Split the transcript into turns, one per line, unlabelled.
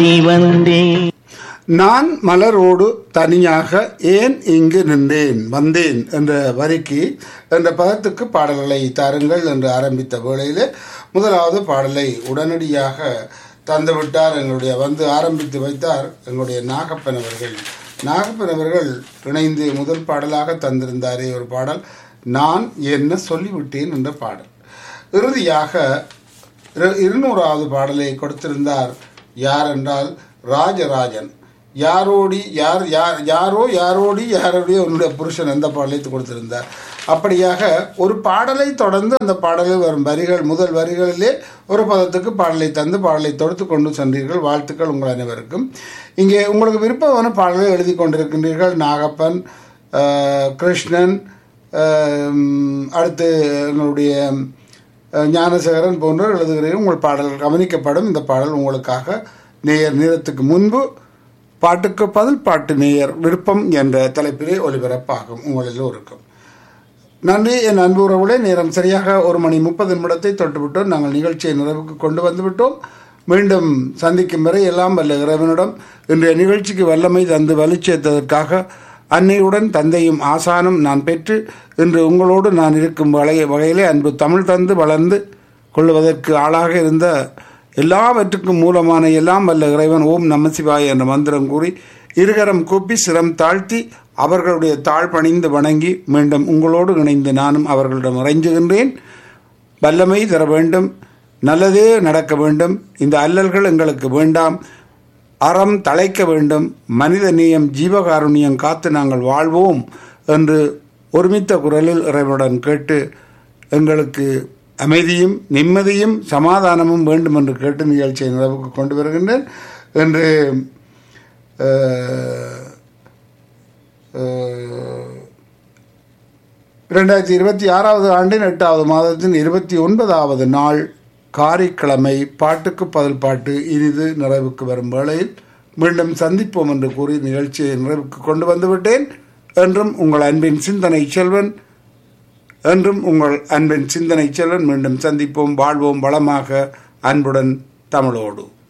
வந்தேன்
நான் மலரோடு தனியாக ஏன் இங்கு நின்றேன் வந்தேன் என்ற வரிக்கு என்ற பதத்துக்கு பாடல்களை தாருங்கள் என்று ஆரம்பித்த வேளையில் முதலாவது பாடலை உடனடியாக தந்துவிட்டார் எங்களுடைய வந்து ஆரம்பித்து வைத்தார் எங்களுடைய நாகப்பன் அவர்கள் நாகப்பன் அவர்கள் இணைந்து முதல் பாடலாக தந்திருந்தாரே ஒரு பாடல் நான் என்ன சொல்லிவிட்டேன் என்ற பாடல் இறுதியாக இரு- இருநூறாவது பாடலை கொடுத்திருந்தார் யார் என்றால் ராஜராஜன் யாரோடி யார் யார் யாரோ யாரோடி யாரோடைய உன்னுடைய புருஷன் அந்த பாடலை கொடுத்திருந்தார் அப்படியாக ஒரு பாடலை தொடர்ந்து அந்த பாடலில் வரும் வரிகள் முதல் வரிகளிலே ஒரு பதத்துக்கு பாடலை தந்து பாடலை தொடுத்து கொண்டு சென்றீர்கள் வாழ்த்துக்கள் உங்கள் அனைவருக்கும் இங்கே உங்களுக்கு விருப்பமான பாடலை எழுதி கொண்டிருக்கின்றீர்கள் நாகப்பன் ஆஹ், கிருஷ்ணன் ஆஹ், அடுத்து எங்களுடைய அஹ், ஞானசேகரன் போன்றோர் எழுதுகிறீர்கள் உங்கள் பாடல் கவனிக்கப்படும் இந்த பாடல் உங்களுக்காக நேயர் நேரத்துக்கு முன்பு பாட்டுக்கு பதில் பாட்டு நேயர் விருப்பம் என்ற தலைப்பிலே ஒலிபரப்பாகும் உங்கள் எல்லோருக்கும் நன்றி என் அன்பு உறவுகளே நேரம் சரியாக ஒரு மணி முப்பது நிமிடத்தை தொட்டுவிட்டோம் நாங்கள் நிகழ்ச்சியை நிறைவுக்கு கொண்டு வந்து விட்டோம் மீண்டும் சந்திக்கும் வரை எல்லாம் வல்ல இறைவனிடம் இன்றைய நிகழ்ச்சிக்கு வல்லமை தந்து வலிச்சேர்த்ததற்காக அன்னையுடன் தந்தையும் ஆசானும் நான் பெற்று இன்று உங்களோடு நான் இருக்கும் வகைய வகையிலே அன்பு தமிழ் தந்து வளர்ந்து கொள்வதற்கு ஆளாக இருந்த எல்லாவற்றுக்கும் மூலமான எல்லாம் வல்ல இறைவன் ஓம் நமசிவாய என்ற மந்திரம் கூறி இருகரம் கூப்பி சிரம் தாழ்த்தி அவர்களுடைய தாழ் பணிந்து வணங்கி மீண்டும் உங்களோடு இணைந்து நானும் அவர்களிடம் இறைஞ்சுகின்றேன் வல்லமை தர வேண்டும் நல்லதே நடக்க வேண்டும் இந்த அல்லல்கள் எங்களுக்கு வேண்டாம் அறம் தழைக்க வேண்டும் மனித நேயம் ஜீவகாருண்யம் காத்து நாங்கள் வாழ்வோம் என்று ஒருமித்த குரலில் இறைவனுடன் கேட்டு எங்களுக்கு அமைதியும் நிம்மதியும் சமாதானமும் வேண்டும் என்று கேட்டு நிகழ்ச்சியை நிறைவுக்கு கொண்டு வருகின்றேன் என்று அஹ், அஹ், இரண்டாயிரத்தி இருபத்தி ஆறாவது ஆண்டின் எட்டாவது மாதத்தின் இருபத்தி ஒன்பதாவது நாள் காரிக்கிழமை பாட்டுக்கு பதில் பாட்டு இனிது நிறைவுக்கு வரும் வேளையில் மீண்டும் சந்திப்போம் என்று கூறி நிகழ்ச்சியை நிறைவுக்கு கொண்டு வந்துவிட்டேன் என்றும் உங்கள் அன்பின் சிந்தனை செல்வன் என்றும் உங்கள் அன்பின் சிந்தனை செல்வன் மீண்டும் சந்திப்போம் வாழ்வோம் வளமாக அன்புடன் தமிழோடு